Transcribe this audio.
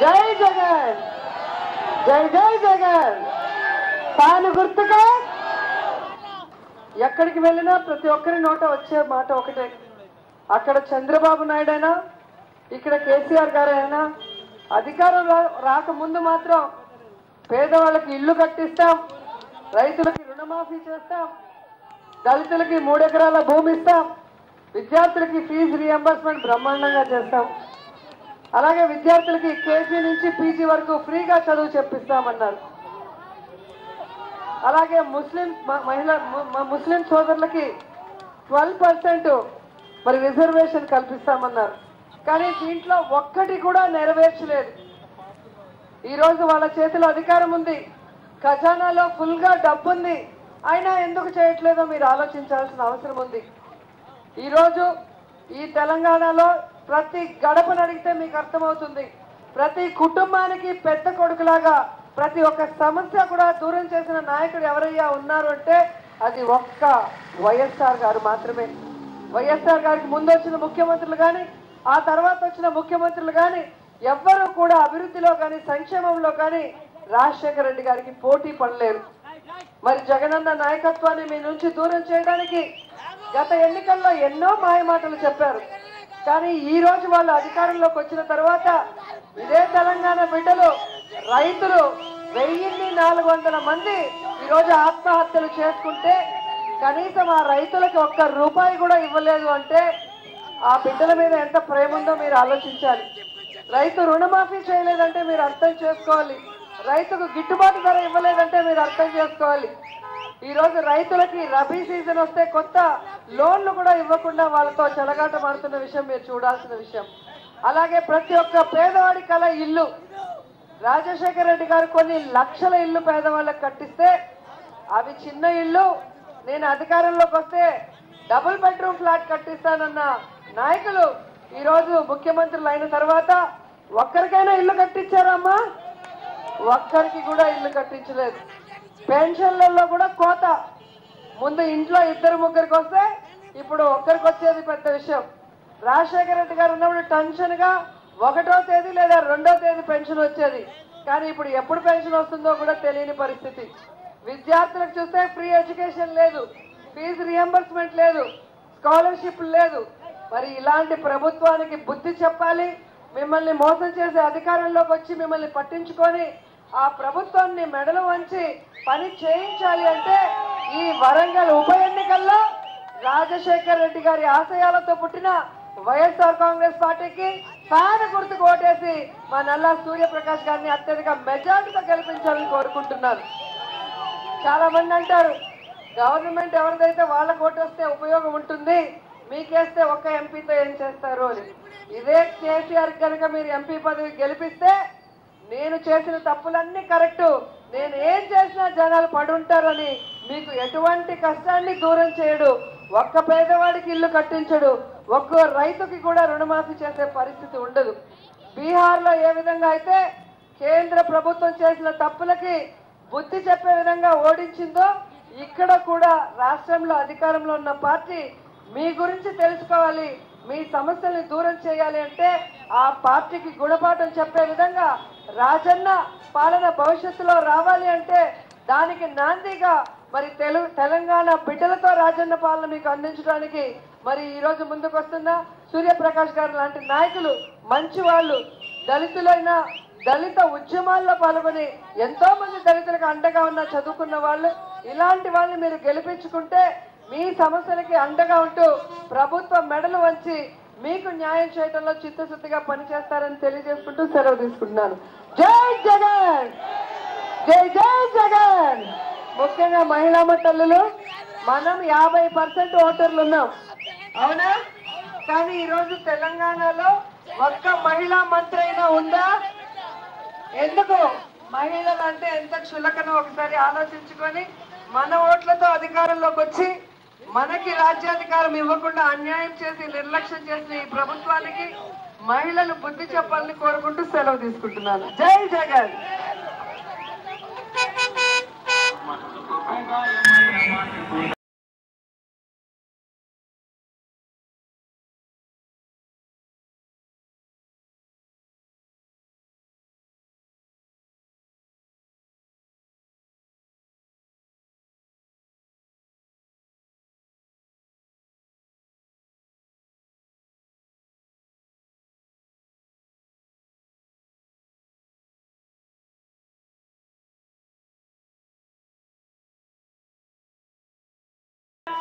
జై జగన్ జై జై జగన్ తాను గుర్తుగా ఎక్కడికి వెళ్ళినా ప్రతి ఒక్కరి నోట వచ్చే మాట ఒకటే అక్కడ చంద్రబాబు నాయుడు అయినా ఇక్కడ కేసీఆర్ గారు అయినా అధికారం రా- రాకముందు మాత్రం పేదవాళ్ళకి ఇల్లు కట్టిస్తాం రైతులకి రుణమాఫీ చేస్తాం దళితులకి మూడెకరాల భూమి ఇస్తాం విద్యార్థులకి ఫీజు రియంబర్స్మెంట్ బ్రహ్మాండంగా చేస్తాం అలాగే విద్యార్థులకి కేజీ నుంచి పీజీ వరకు ఫ్రీగా చదువు చెప్పిస్తామన్నారు అలాగే ముస్లిం మ- మహిళ ము- మ- ముస్లిం సోదరులకి ట్వెల్వ్ పర్సెంట్ మరి రిజర్వేషన్ కల్పిస్తామన్నారు కానీ దీంట్లో ఒక్కటి కూడా నెరవేర్చలేదు ఈ రోజు వాళ్ళ చేతిలో అధికారం ఉంది ఖజానాలో ఫుల్ గా డబ్బు ఉంది అయినా ఎందుకు చేయట్లేదో మీరు ఆలోచించాల్సిన అవసరం ఉంది ఈ రోజు ఈ తెలంగాణలో ప్రతి గడపను అడిగితే మీకు అర్థమవుతుంది ప్రతి కుటుంబానికి పెద్ద కొడుకులాగా ప్రతి ఒక్క సమస్య కూడా దూరం చేసిన నాయకుడు ఎవరయ్యా ఉన్నారు అంటే అది ఒక్క వైఎస్ఆర్ గారు మాత్రమే వైఎస్ఆర్ గారికి ముందు వచ్చిన ముఖ్యమంత్రులు కానీ ఆ తర్వాత వచ్చిన ముఖ్యమంత్రులు కానీ ఎవ్వరూ కూడా అభివృద్ధిలో కానీ సంక్షేమంలో కానీ రాజశేఖర రెడ్డి గారికి పోటీ పడలేరు మరి జగనన్న నాయకత్వాన్ని మీ నుంచి దూరం చేయడానికి గత ఎన్నికల్లో ఎన్నో మాయమాటలు చెప్పారు కానీ ఈ రోజు వాళ్ళు అధికారంలోకి వచ్చిన తర్వాత ఇదే తెలంగాణ బిడ్డలు రైతులు వెయ్యిన్ని నాలుగు వందల మంది ఈ రోజు ఆత్మహత్యలు చేసుకుంటే కనీసం ఆ రైతులకి ఒక్క రూపాయి కూడా ఇవ్వలేదు అంటే ఆ బిడ్డల మీద ఎంత ప్రేమ ఉందో మీరు ఆలోచించాలి రైతు రుణమాఫీ చేయలేదంటే మీరు అర్థం చేసుకోవాలి రైతుకు గిట్టుబాటు ధర ఇవ్వలేదంటే మీరు అర్థం చేసుకోవాలి ఈ రోజు రైతులకి రబీ సీజన్ వస్తే కొత్త లోన్లు కూడా ఇవ్వకుండా వాళ్ళతో చెలగాట మారుతున్న విషయం మీరు చూడాల్సిన విషయం అలాగే ప్రతి ఒక్క పేదవాడి కల ఇల్లు రాజశేఖర రెడ్డి గారు కొన్ని లక్షల ఇల్లు పేదవాళ్ళకి కట్టిస్తే అవి చిన్న ఇల్లు నేను అధికారంలోకి వస్తే డబుల్ బెడ్రూమ్ ఫ్లాట్ కట్టిస్తానన్న నాయకులు ఈ రోజు ముఖ్యమంత్రులు అయిన తర్వాత ఒక్కరికైనా ఇల్లు కట్టించారమ్మా ఒక్కరికి కూడా ఇల్లు కట్టించలేదు పెన్షన్లలో కూడా కోత ముందు ఇంట్లో ఇద్దరు ముగ్గురికి వస్తే ఇప్పుడు ఒక్కరికి వచ్చేది పెద్ద విషయం రాజశేఖర రెడ్డి గారు ఉన్నప్పుడు టెన్షన్ గా ఒకటో తేదీ లేదా రెండో తేదీ పెన్షన్ వచ్చేది కానీ ఇప్పుడు ఎప్పుడు పెన్షన్ వస్తుందో కూడా తెలియని పరిస్థితి విద్యార్థులకు చూస్తే ఫ్రీ ఎడ్యుకేషన్ లేదు ఫీజు రియంబర్స్మెంట్ లేదు స్కాలర్షిప్ లేదు మరి ఇలాంటి ప్రభుత్వానికి బుద్ధి చెప్పాలి మిమ్మల్ని మోసం చేసే అధికారంలోకి వచ్చి మిమ్మల్ని పట్టించుకొని ఆ ప్రభుత్వాన్ని మెడలు వంచి పని చేయించాలి అంటే ఈ వరంగల్ ఉప ఎన్నికల్లో రాజశేఖర్ రెడ్డి గారి ఆశయాలతో పుట్టిన వైఎస్ఆర్ కాంగ్రెస్ పార్టీకి ఫ్యాన్ గుర్తుకు ఓటేసి మా నల్లా సూర్యప్రకాష్ గారిని అత్యధిక మెజార్టీతో గెలిపించాలని కోరుకుంటున్నారు చాలా మంది అంటారు గవర్నమెంట్ ఎవరిదైతే వాళ్ళకు ఓటేస్తే ఉపయోగం ఉంటుంది మీకేస్తే ఒక్క ఎంపీతో ఏం చేస్తారు అని ఇదే కేసీఆర్ కనుక మీరు ఎంపీ పదవి గెలిపిస్తే నేను చేసిన తప్పులన్నీ కరెక్ట్ నేను ఏం చేసినా జనాలు పడుంటారని మీకు ఎటువంటి కష్టాన్ని దూరం చేయడు ఒక్క పేదవాడికి ఇల్లు కట్టించడు ఒక్క రైతుకి కూడా రుణమాఫీ చేసే పరిస్థితి ఉండదు బీహార్లో ఏ విధంగా అయితే కేంద్ర ప్రభుత్వం చేసిన తప్పులకి బుద్ధి చెప్పే విధంగా ఓడించిందో ఇక్కడ కూడా రాష్ట్రంలో అధికారంలో ఉన్న పార్టీ మీ గురించి తెలుసుకోవాలి మీ సమస్యల్ని దూరం చేయాలి అంటే ఆ పార్టీకి గుణపాఠం చెప్పే విధంగా రాజన్న పాలన భవిష్యత్తులో రావాలి అంటే దానికి నాందిగా మరి తెలుగు తెలంగాణ బిడ్డలతో రాజన్న పాలన మీకు అందించడానికి మరి ఈ రోజు ముందుకు వస్తున్న సూర్యప్రకాష్ గారు లాంటి నాయకులు మంచి వాళ్ళు దళితులైన దళిత ఉద్యమాల్లో పాల్గొని ఎంతో మంది దళితులకు అండగా ఉన్న చదువుకున్న వాళ్ళు ఇలాంటి వాళ్ళని మీరు గెలిపించుకుంటే మీ సమస్యలకి అండగా ఉంటూ ప్రభుత్వ మెడలు వంచి మీకు న్యాయం చేయడంలో చిత్తశుద్ధిగా పనిచేస్తారని తెలియజేసుకుంటూ సెలవు తీసుకుంటున్నాను జై జగన్ జై జై జగన్ ముఖ్యంగా మహిళా తల్లులు మనం యాభై పర్సెంట్ ఓటర్లు ఉన్నాం అవునా కానీ ఈరోజు తెలంగాణలో ఒక్క మహిళా మంత్రి అయినా ఉందా ఎందుకు మహిళలు అంటే ఎంత క్షులకనో ఒకసారి ఆలోచించుకొని మన ఓట్లతో అధికారంలోకి వచ్చి మనకి రాజ్యాధికారం ఇవ్వకుండా అన్యాయం చేసి నిర్లక్ష్యం చేసిన ఈ ప్రభుత్వానికి మహిళలు బుద్ధి చెప్పాలని కోరుకుంటూ సెలవు తీసుకుంటున్నాను జై జగన్